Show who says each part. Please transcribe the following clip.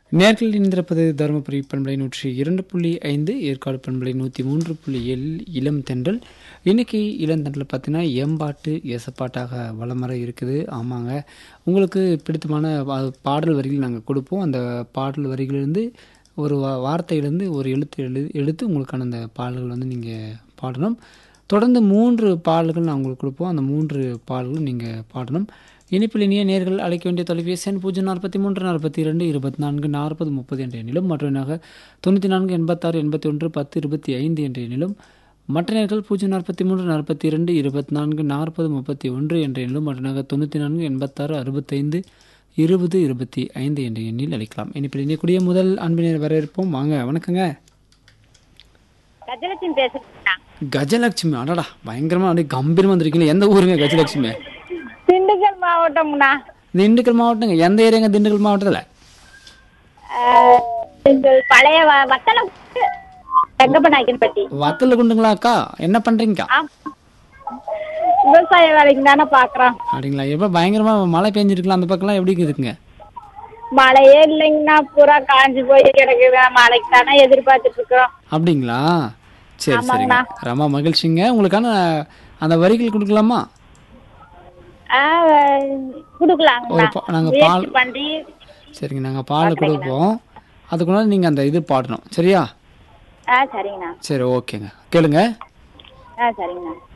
Speaker 1: நேர்கள் இணைந்திருப்பது தருமபுரி பண்பலை நூற்றி இரண்டு புள்ளி ஐந்து ஏற்காடு பண்பலை நூற்றி மூன்று புள்ளி ஏழு இளம் தென்றல் இன்னைக்கு இளந்தென்றல் பார்த்தீங்கன்னா எம்பாட்டு எசப்பாட்டாக வலம் வர இருக்குது ஆமாங்க உங்களுக்கு பிடித்தமான வா- பாடல் வரிகள் நாங்கள் கொடுப்போம் அந்த பாடல் வரிகளிலிருந்து ஒரு வா- வார்த்தையிலேருந்து ஒரு எழுத்து எழு எடுத்து உங்களுக்கான அந்த பாடல்கள் வந்து நீங்கள் பாடணும் தொடர்ந்து மூன்று பாடல்கள் நான் உங்களுக்கு கொடுப்போம் அந்த மூன்று பாடல்களும் நீங்கள் பாடணும் இனிப்பில் இனிய நேர்கள் அழைக்க வேண்டிய தொலைபேசி எண் பூஜ்ஜியம் நாற்பத்தி மூன்று நாற்பத்தி இரண்டு இருபத்தி நான்கு நாற்பது முப்பது என்ற எண்ணிலும் மற்றொன்றாக தொண்ணூற்றி நான்கு எண்பத்தாறு எண்பத்தி ஒன்று பத்து இருபத்தி ஐந்து என்ற எண்ணிலும் மற்ற நேர்கள் பூஜ்ஜியம் நாற்பத்தி மூன்று நாற்பத்தி இரண்டு இருபத்தி நான்கு நாற்பது முப்பத்தி ஒன்று என்ற எண்ணிலும் மற்றொன்றாக தொண்ணூற்றி நான்கு எண்பத்தாறு அறுபத்தைந்து இருபது இருபத்தி ஐந்து என்ற எண்ணில் அழைக்கலாம் இனிப்பில் இணையக்கூடிய முதல் அன்பினர் வரவேற்போம் வாங்க வணக்கங்க
Speaker 2: கஜலட்சுமி பேசுறேன்
Speaker 1: கஜலட்சுமி அடடா பயங்கரமா அப்படியே கம்பீரமா வந்திருக்கீங்களே எந்த ஊருங்க கஜலட்சுமி
Speaker 2: திண்டுக்கல் மாவட்டம்ண்ணா
Speaker 1: திண்டுக்கல் மாவட்டங்க எந்த ஏரியாங்க திண்டுக்கல் மாவட்டத்தில்
Speaker 2: ஆஹ் இந்த பழைய வ- வத்தலம் தங்கப்பநாயக்கன்பட்டி
Speaker 1: வத்தல குண்டுங்களா அக்கா என்ன பண்றீங்கக்கா
Speaker 2: ஆம். விவசாய வேலைக்கு தானே பாக்குறோம்
Speaker 1: அப்படிங்களா எப்போ பயங்கரமா மழை பெஞ்சிருக்கலாம் அந்த பக்கம்லாம் எப்படி இருக்குதுங்க
Speaker 2: மழையே இல்லைங்கண்ணா பூரா காஞ்சு போய் கிடக்குது மழைக்கு தானே எதிர்பார்த்துட்டு இருக்கிறோம்
Speaker 1: அப்படிங்களா சரி சரிங்க
Speaker 2: ஆமாங்கண்ணா.
Speaker 1: ரொம்ப மகிழ்ச்சிங்க உங்களுக்கான அந்த வரிகள் கொடுக்கலாமா
Speaker 2: ஆஹ் கொடுக்கலாங்கண்ணா
Speaker 1: ஒரு பா- நாங்க
Speaker 2: முயற்சி
Speaker 1: பால்
Speaker 2: பண்ணி
Speaker 1: சரிங்க நாங்கள் பால் கொடுப்போம் அதுக்குள்ள நீங்கள் அந்த இது பாடணும் சரியா
Speaker 2: ஆ சரிங்கண்ணா
Speaker 1: சரி ஓகேங்க கேளுங்க
Speaker 2: ஆ சரிங்கண்ணா